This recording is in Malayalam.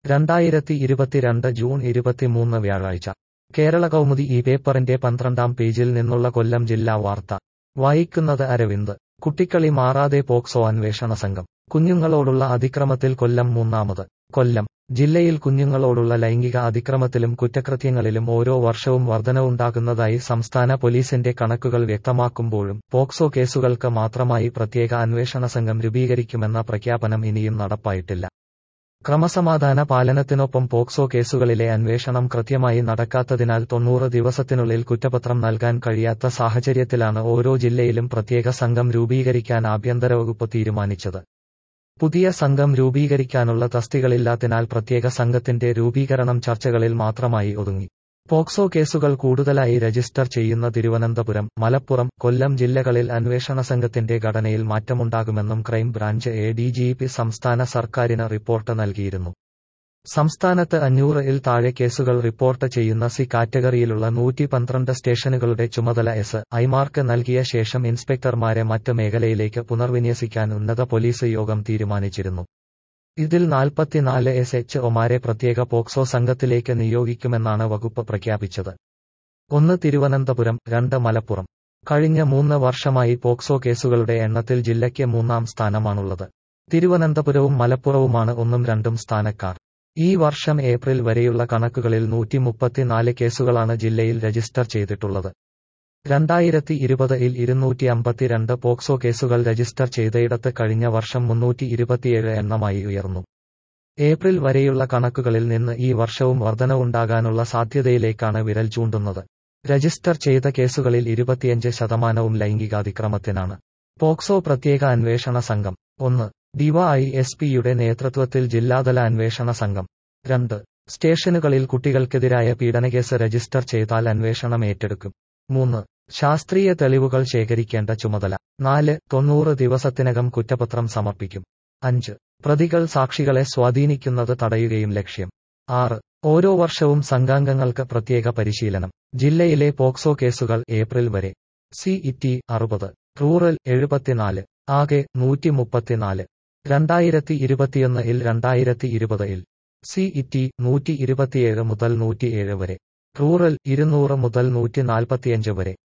രണ്ടായിരത്തി ഇരുപത്തിരണ്ട് ജൂൺ ഇരുപത്തിമൂന്ന് വ്യാഴാഴ്ച കേരള കൗമുദി ഈ പേപ്പറിന്റെ പന്ത്രണ്ടാം പേജിൽ നിന്നുള്ള കൊല്ലം ജില്ലാ വാർത്ത വായിക്കുന്നത് അരവിന്ദ് കുട്ടിക്കളി മാറാതെ പോക്സോ അന്വേഷണ സംഘം കുഞ്ഞുങ്ങളോടുള്ള അതിക്രമത്തിൽ കൊല്ലം മൂന്നാമത് കൊല്ലം ജില്ലയിൽ കുഞ്ഞുങ്ങളോടുള്ള ലൈംഗിക അതിക്രമത്തിലും കുറ്റകൃത്യങ്ങളിലും ഓരോ വർഷവും വർധനവുണ്ടാകുന്നതായി സംസ്ഥാന പോലീസിന്റെ കണക്കുകൾ വ്യക്തമാക്കുമ്പോഴും പോക്സോ കേസുകൾക്ക് മാത്രമായി പ്രത്യേക അന്വേഷണ സംഘം രൂപീകരിക്കുമെന്ന പ്രഖ്യാപനം ഇനിയും നടപ്പായിട്ടില്ല ക്രമസമാധാന പാലനത്തിനൊപ്പം പോക്സോ കേസുകളിലെ അന്വേഷണം കൃത്യമായി നടക്കാത്തതിനാൽ തൊണ്ണൂറ് ദിവസത്തിനുള്ളിൽ കുറ്റപത്രം നൽകാൻ കഴിയാത്ത സാഹചര്യത്തിലാണ് ഓരോ ജില്ലയിലും പ്രത്യേക സംഘം രൂപീകരിക്കാൻ ആഭ്യന്തര വകുപ്പ് തീരുമാനിച്ചത് പുതിയ സംഘം രൂപീകരിക്കാനുള്ള തസ്തികളില്ലാത്തിനാൽ പ്രത്യേക സംഘത്തിന്റെ രൂപീകരണം ചർച്ചകളിൽ മാത്രമായി ഒതുങ്ങി പോക്സോ കേസുകൾ കൂടുതലായി രജിസ്റ്റർ ചെയ്യുന്ന തിരുവനന്തപുരം മലപ്പുറം കൊല്ലം ജില്ലകളിൽ അന്വേഷണ സംഘത്തിന്റെ ഘടനയിൽ മാറ്റമുണ്ടാകുമെന്നും crime branch A D G P സംസ്ഥാന സർക്കാരിന് റിപ്പോർട്ട് നൽകിയിരുന്നു സംസ്ഥാനത്ത് അഞ്ഞൂറ് ഇൽ താഴെ കേസുകൾ റിപ്പോർട്ട് ചെയ്യുന്ന സി കാറ്റഗറിയിലുള്ള നൂറ്റി പന്ത്രണ്ട് സ്റ്റേഷനുകളുടെ ചുമതല എസ് ഐമാർക്ക് നൽകിയ ശേഷം ഇൻസ്പെക്ടർമാരെ മറ്റ് മേഖലയിലേക്ക് പുനർവിന്യസിക്കാൻ ഉന്നത പോലീസ് യോഗം തീരുമാനിച്ചിരുന്നു ഇതിൽ നാൽപ്പത്തിനാല് എസ് എച്ച് ഒമാരെ പ്രത്യേക പോക്സോ സംഘത്തിലേക്ക് നിയോഗിക്കുമെന്നാണ് വകുപ്പ് പ്രഖ്യാപിച്ചത് ഒന്ന് തിരുവനന്തപുരം രണ്ട് മലപ്പുറം കഴിഞ്ഞ മൂന്ന് വർഷമായി പോക്സോ കേസുകളുടെ എണ്ണത്തിൽ ജില്ലയ്ക്ക് മൂന്നാം സ്ഥാനമാണുള്ളത് തിരുവനന്തപുരവും മലപ്പുറവുമാണ് ഒന്നും രണ്ടും സ്ഥാനക്കാർ ഈ വർഷം ഏപ്രിൽ വരെയുള്ള കണക്കുകളിൽ നൂറ്റി മുപ്പത്തിനാല് കേസുകളാണ് ജില്ലയിൽ രജിസ്റ്റർ ചെയ്തിട്ടുള്ളത് രണ്ടായിരത്തി ഇരുപതിൽ ഇരുന്നൂറ്റി അമ്പത്തിരണ്ട് പോക്സോ കേസുകൾ രജിസ്റ്റർ ചെയ്തയിടത്ത് കഴിഞ്ഞ വർഷം മുന്നൂറ്റി ഇരുപത്തിയേഴ് എണ്ണമായി ഉയർന്നു ഏപ്രിൽ വരെയുള്ള കണക്കുകളിൽ നിന്ന് ഈ വർഷവും വർധനവുണ്ടാകാനുള്ള സാധ്യതയിലേക്കാണ് വിരൽ ചൂണ്ടുന്നത് രജിസ്റ്റർ ചെയ്ത കേസുകളിൽ ഇരുപത്തിയഞ്ച് ശതമാനവും ലൈംഗികാതിക്രമത്തിനാണ് പോക്സോ പ്രത്യേക അന്വേഷണ സംഘം ഒന്ന് ഡിവൈ എസ് പിയുടെ നേതൃത്വത്തിൽ ജില്ലാതല അന്വേഷണ സംഘം രണ്ട് സ്റ്റേഷനുകളിൽ കുട്ടികൾക്കെതിരായ പീഡനക്കേസ് രജിസ്റ്റർ ചെയ്താൽ അന്വേഷണം ഏറ്റെടുക്കും മൂന്ന് ശാസ്ത്രീയ തെളിവുകൾ ശേഖരിക്കേണ്ട ചുമതല നാല് തൊണ്ണൂറ് ദിവസത്തിനകം കുറ്റപത്രം സമർപ്പിക്കും അഞ്ച് പ്രതികൾ സാക്ഷികളെ സ്വാധീനിക്കുന്നത് തടയുകയും ലക്ഷ്യം ആറ് ഓരോ വർഷവും സംഘാംഗങ്ങൾക്ക് പ്രത്യേക പരിശീലനം ജില്ലയിലെ പോക്സോ കേസുകൾ ഏപ്രിൽ വരെ സി ഇറ്റി അറുപത് റൂറൽ എഴുപത്തിനാല് ആകെ നൂറ്റി മുപ്പത്തിനാല് രണ്ടായിരത്തി ഇരുപത്തിയൊന്ന് ഇൽ രണ്ടായിരത്തി ഇരുപത് ഇൽ സി ഇറ്റി നൂറ്റി ഇരുപത്തിയേഴ് മുതൽ നൂറ്റിയേഴ് വരെ റൂറൽ ഇരുന്നൂറ് മുതൽ നൂറ്റി നാൽപ്പത്തിയഞ്ച് വരെ